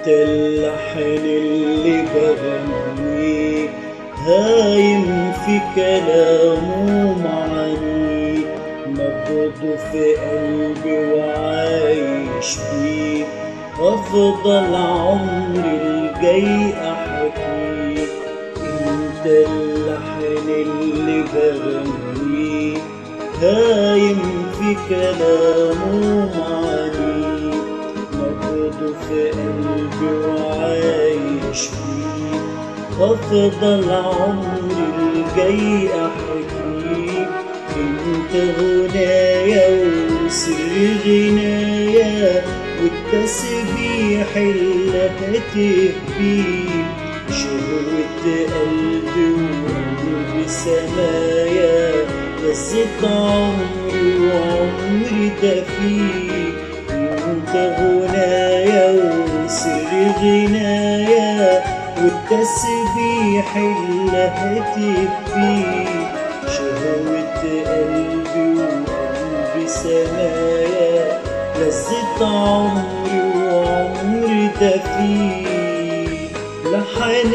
اللحن اللي بغنيه هايم في كلامه معاني نبضه في قلبي وعايش بيه أفضل عمري الجاي أحكيه انت اللحن اللي بغنيه هايم في كلامه معاني نبضه في قلبي وعايش بيه أفضل عمري الجاي أحكيه انت غنايا وسر غنايا والتسبيح اللي هتف بيه شهوة قلبي وقلبي سمايا لذة عمري وعمري ده فيه انت غنايا وسر غنايا والتسبيح اللي هتف بيه شهوة قلبي وقلبي سمايا لذة عمري وعمري ده فيه لحن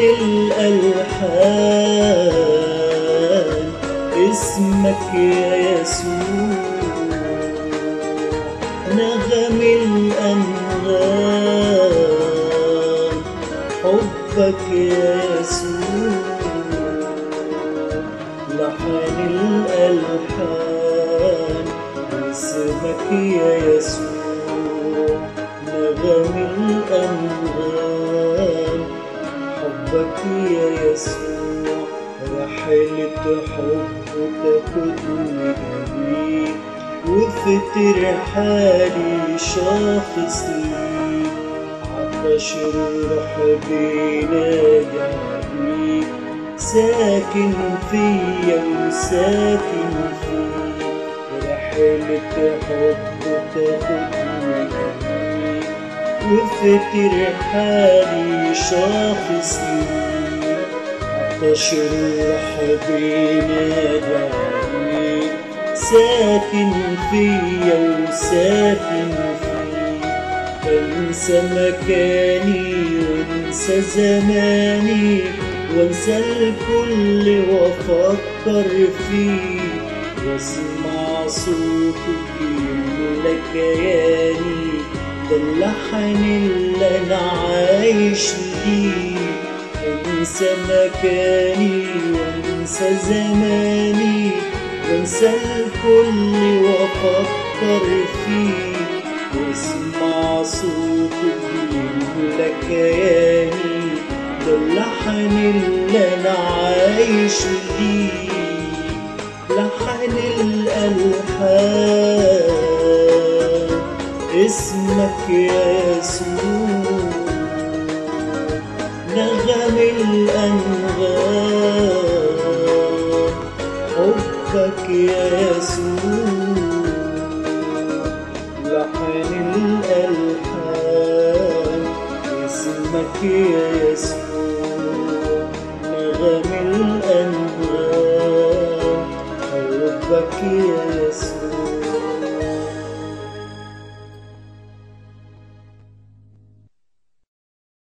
الألحان اسمك يا يسوع نغم الأنغام حبك يا يسوع لحن الألحان اسمك يا يسوع نغم الأنغام حبك يا يسوع رحلة حب تاخدني بيك وفي ترحالي شاخص ليك عطش الروح بينادي عليك ساكن فيا وساكن فيك رحلة حب تاخدني بيك وفي ترحالي شاخص ليك عطش الروح بينادي عليك ساكن فيا وساكن فيك بنسى مكاني وانسى زماني وانسى الكل وافكر فيه واسمع صوته يملى كياني ده اللحن اللي انا عايش ليه انسى مكاني وانسى زماني وانسى الكل وافكر فيه واسمع صوته بيملى كياني ده اللحن اللي انا عايش ليه لحن الالحان اسمك يا يسوع نغم الانغام حبك يا يسوع لحن الالحان اسمك يا يسوع نغم الانغام حبك يا يسوع